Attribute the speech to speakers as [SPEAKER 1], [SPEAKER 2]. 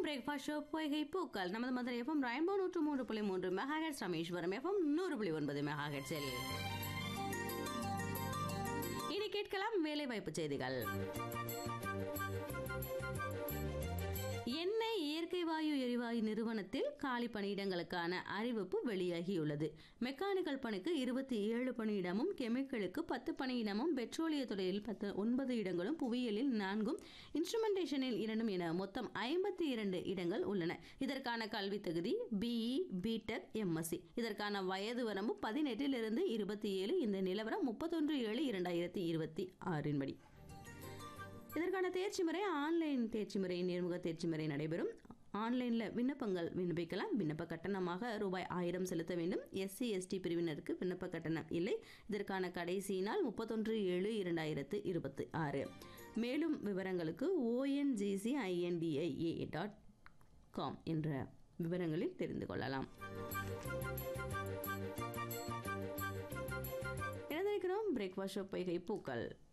[SPEAKER 1] breakfast show பொய்கை பூக்கள் நமது Madurai FM ராயம்போ நூற்று மூன்று புள்ளி மூன்று மெகாஹெட்ஸ் ராமேஸ்வரம் எஃப்எம் நூறு புள்ளி ஒன்பது மெகாஹெட்ஸில் இனி கேட்கலாம் வேலை வாய்ப்பு செய்திகள் எண்ணெய் இயற்கை வாயு எரிவாயு நிறுவனத்தில் காலி பணியிடங்களுக்கான அறிவிப்பு வெளியாகியுள்ளது மெக்கானிக்கல் பணிக்கு இருபத்தி ஏழு பணியிடமும் கெமிக்கலுக்கு பத்து பணியிடமும் பெட்ரோலிய துறையில் பத்து ஒன்பது இடங்களும் புவியியலில் நான்கும் இன்ஸ்ட்ருமெண்டேஷனில் இரண்டும் என மொத்தம் ஐம்பத்தி இரண்டு இடங்கள் உள்ளன இதற்கான கல்வி தகுதி பிஇ பிடெக் எம்எஸ்சி இதற்கான வயது வரம்பு பதினெட்டிலிருந்து இருபத்தி ஏழு இந்த நிலவரம் முப்பத்தொன்று ஏழு இரண்டாயிரத்தி இருபத்தி ஆறின் படி இதற்கான தேர்ச்சி முறை ஆன்லைன் தேர்ச்சி முறை நேர்முக தேர்ச்சி முறை நடைபெறும் ஆன்லைனில் விண்ணப்பங்கள் விண்ணப்பிக்கலாம் விண்ணப்ப கட்டணமாக ரூபாய் ஆயிரம் செலுத்த வேண்டும் எஸ்சி எஸ்டி பிரிவினருக்கு விண்ணப்ப கட்டணம் இல்லை இதற்கான கடைசி நாள் முப்பத்தொன்று ஏழு இரண்டாயிரத்து இருபத்தி ஆறு மேலும் விவரங்களுக்கு ஓஎன்ஜிசி ஐஎன்டிஐஏ டாட் காம் என்ற விவரங்களில் தெரிந்து கொள்ளலாம் இணைந்திருக்கிறோம் பிரேக்ஃபாஸ்ட் பொய்கை பூக்கள்